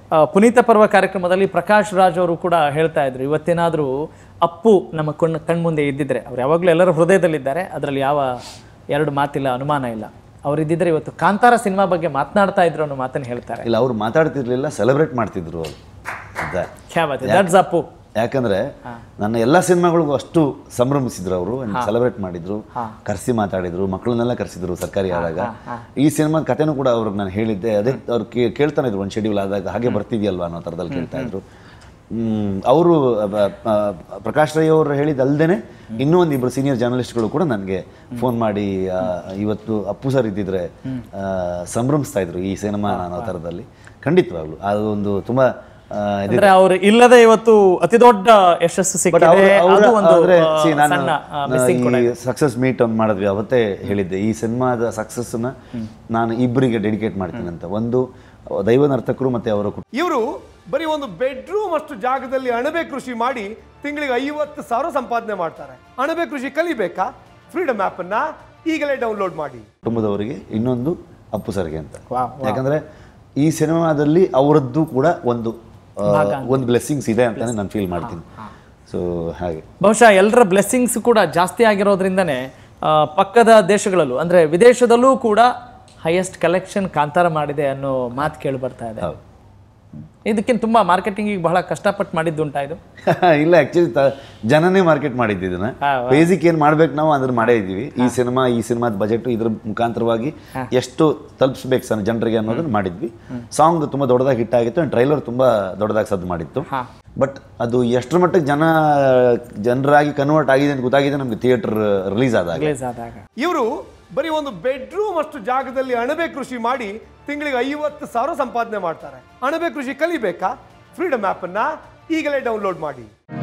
ಆ, ಪುನೀತ ಪರ್ವ ಕಾರ್ಯಕ್ರಮದಲ್ಲಿ ಪ್ರಕಾಶ್ ರಾಜ್ ಅವರು ಕೂಡ ಹೇಳ್ತಾ ಇದ್ರು ಇವತ್ತೇನಾದರೂ ಅಪ್ಪು ನಮ್ಮ ಕಣ್ಣು ಕಣ್ಮುಂದೆ ಇದ್ದಿದ್ರೆ ಅವ್ರು ಯಾವಾಗಲೂ ಎಲ್ಲರ ಹೃದಯದಲ್ಲಿದ್ದಾರೆ ಅದರಲ್ಲಿ ಯಾವ ಎರಡು ಮಾತಿಲ್ಲ ಅನುಮಾನ ಇಲ್ಲ ಅವರಿದ್ದಿದ್ರೆ ಇವತ್ತು ಕಾಂತಾರ ಸಿನಿಮಾ ಬಗ್ಗೆ ಮಾತನಾಡ್ತಾ ಇದ್ರು ಅನ್ನೋ ಮಾತನ್ನು ಹೇಳ್ತಾರೆ ಇಲ್ಲ ಅವ್ರು ಮಾತಾಡ್ತಿರ್ಲಿಲ್ಲ ಸೆಲೆಬ್ರೇಟ್ ಮಾಡ್ತಿದ್ರು ಅವರು ಅದ ಕ್ಯಾ ಬಾತ್ ಹೈ, that's ಅಪ್ಪು ಯಾಕಂದ್ರೆ ನನ್ನ ಎಲ್ಲ ಸಿನಿಮಾಗಳಿಗೂ ಅಷ್ಟು ಸಂಭ್ರಮಿಸಿದ್ರು ಅವರು ಸೆಲೆಬ್ರೇಟ್ ಮಾಡಿದ್ರು ಕರೆಸಿ ಮಾತಾಡಿದ್ರು ಮಕ್ಕಳನ್ನೆಲ್ಲ ಕರೆಸಿದ್ರು ಸರ್ಕಾರಿ ಆದಾಗ ಈ ಸಿನಿಮಾದ ಕಥೆನೂ ಕೂಡ ಅವ್ರಿಗೆ ನಾನು ಹೇಳಿದ್ದೆ ಅದೇ ಅವ್ರು ಕೇ- ಕೇಳ್ತಾನೆ ಇದ್ರು ಒಂದು ಶೆಡ್ಯೂಲ್ ಆದಾಗ ಹಾಗೆ ಬರ್ತಿದ್ಯಲ್ವಾ ಅನ್ನೋ ಥರದಲ್ಲಿ ಕೇಳ್ತಾ ಇದ್ರು ಅವರು ಪ್ರಕಾಶ್ ರೈ ಅವರು ಹೇಳಿದಲ್ದೇನೆ ಇನ್ನೂ ಒಂದು ಇಬ್ಬರು ಸೀನಿಯರ್ ಜರ್ನಲಿಸ್ಟ್ಗಳು ಕೂಡ ನನಗೆ ಫೋನ್ ಮಾಡಿ ಆ, ಇವತ್ತು ಅಪ್ಪು ಸರ್ ಇದ್ದಿದ್ರೆ ಆ, ಸಂಭ್ರಮಿಸ್ತಾ ಇದ್ರು ಈ ಸಿನಿಮಾ ಅನ್ನೋ ಥರದಲ್ಲಿ ಖಂಡಿತವಾಗ್ಲು ಅದು ಒಂದು ತುಂಬಾ ಆ, ಇದು ಅಂದ್ರೆ ಅವ್ರು ಇಲ್ಲದೆ ಇವತ್ತು ಅತಿ ದೊಡ್ಡ ಯಶಸ್ಸು ಬಟ್ ಸಿಕ್ಕಿದೆ ಅದು ಒಂದು ಆ, ನಾನು ಸಣ್ಣ ಮಿಸ್ಸಿಂಗ್ ಕೂಡ ಈ ಸಕ್ಸಸ್ ಮೀಟ್ ಒಂದು ಮಾಡಿದ್ವಿ ಅವತ್ತೇ ಹೇಳಿದ್ದೆ ಈ ಸಿನಿಮಾದ ಸಕ್ಸಸ್ನ ನಾನು ಇಬ್ಬರಿಗೆ ಡೆಡಿಕೇಟ್ ಮಾಡ್ತೀನಿ ಅಂತ ಒಂದು ದೈವ ನರ್ತಕರು ಮತ್ತೆ ಅವರ ಕುಟುಂಬ ಇವರು ಬರೀ ಒಂದು ಬೆಡ್ರೂಮ್ ಅಷ್ಟು ಜಾಗದಲ್ಲಿ ಅಣಬೆ ಕೃಷಿ ಮಾಡಿ ತಿಂಗಳಿಗೆ ಐವತ್ತು ಸಾವಿರ ಸಂಪಾದನೆ ಮಾಡ್ತಾರೆ ಅಣಬೆ ಕೃಷಿ ಕಲಿಬೇಕಾ ಫ್ರೀಡಮ್ ಆಪ್ ಅನ್ನ ಈಗಲೇ ಡೌನ್ಲೋಡ್ ಮಾಡಿ ಕುಟುಂಬದವರಿಗೆ ಇನ್ನೊಂದು ಅಪ್ಪು ಸರ್ಗೆ ಅಂತ ವಾಹ್, ಯಾಕಂದ್ರೆ ಈ ಸಿನಿಮಾದಲ್ಲಿ ಅವರದ್ದು ಕೂಡ ಒಂದು ಆ, ಒಂದು ಬ್ಲೆಸ್ಸಿಂಗ್ಸ್ ಇದೆ ಅಂತಾನೆ ನಾನು ಫೀಲ್ ಮಾಡ್ತೀನಿ ಸೊ ಹಾಗೆ ಬಹುಶಃ ಎಲ್ಲರ ಬ್ಲೆಸ್ಸಿಂಗ್ಸ್ ಕೂಡ ಜಾಸ್ತಿ ಆಗಿರೋದ್ರಿಂದನೇ ಆ, ಪಕ್ಕದ ದೇಶಗಳಲ್ಲೂ ಅಂದ್ರೆ ವಿದೇಶದಲ್ಲೂ ಕೂಡ ಹೈಯೆಸ್ಟ್ ಕಲೆಕ್ಷನ್ ಕಾಂತಾರ ಮಾಡಿದೆ ಅನ್ನೋ ಮಾತು ಕೇಳಿ ಬರ್ತಾ ಇದೆ ಹೌದು ಇದಕ್ಕಿಂತ ತುಂಬಾ ಮಾರ್ಕೆಟಿಂಗಿಗೆ ಬಹಳ ಕಷ್ಟಪಟ್ಟು ಮಾಡಿದ್ದುಂಟಾ ಇದು ಇಲ್ಲ ಆಕ್ಚುಲಿ ಜನನೇ ಮಾರ್ಕೆಟ್ ಮಾಡಿದ್ದು ಇದನ್ನ ಹಾ, ಬೇಸಿಕ್ ಏನ್ ಮಾಡ್ಬೇಕು ನಾವು ಅದ್ರ ಮಾಡೇ ಇದೀವಿ ಈ ಸಿನಿಮಾ ಈ ಸಿನಿಮಾದ ಬಜೆಟ್ ಇದ್ರ ಮುಖಾಂತರವಾಗಿ ಎಷ್ಟು ತಲುಪಿಸ್ಬೇಕು ಸರ್ ಜನರಿಗೆ ಅನ್ನೋದನ್ನ ಮಾಡಿದ್ವಿ ಸಾಂಗ್ ತುಂಬಾ ದೊಡ್ಡದಾಗಿ ಹಿಟ್ ಆಗಿತ್ತು ಟ್ರೈಲರ್ ತುಂಬಾ ದೊಡ್ಡದಾಗಿ ಸದ್ದು ಮಾಡಿತ್ತು ಹಾ. ಬಟ್ ಅದು ಎಷ್ಟರ ಮಟ್ಟಿಗೆ ಜನ ಜನರಾಗಿ ಕನ್ವರ್ಟ್ ಆಗಿದೆ ಅಂತ ಗೊತ್ತಾಗಿದೆ ನಮ್ಗೆ ಥಿಯೇಟರ್ ರಿಲೀಸ್ ಆದಾಗ ರಿಲೀಸ್ ಆದಾಗ ಇವರು ಬರೀ ಒಂದು ಬೆಡ್ರೂಮ್ ಅಷ್ಟು ಜಾಗದಲ್ಲಿ ಅಣಬೆ ಕೃಷಿ ಮಾಡಿ ತಿಂಗಳಿಗೆ ಐವತ್ತು ಸಾವಿರ ಸಂಪಾದನೆ ಮಾಡ್ತಾರೆ ಅಣಬೆ ಕೃಷಿ ಕಲಿಬೇಕಾ ಫ್ರೀಡಮ್ ಆಪ್ ಅನ್ನ ಈಗಲೇ ಡೌನ್ಲೋಡ್ ಮಾಡಿ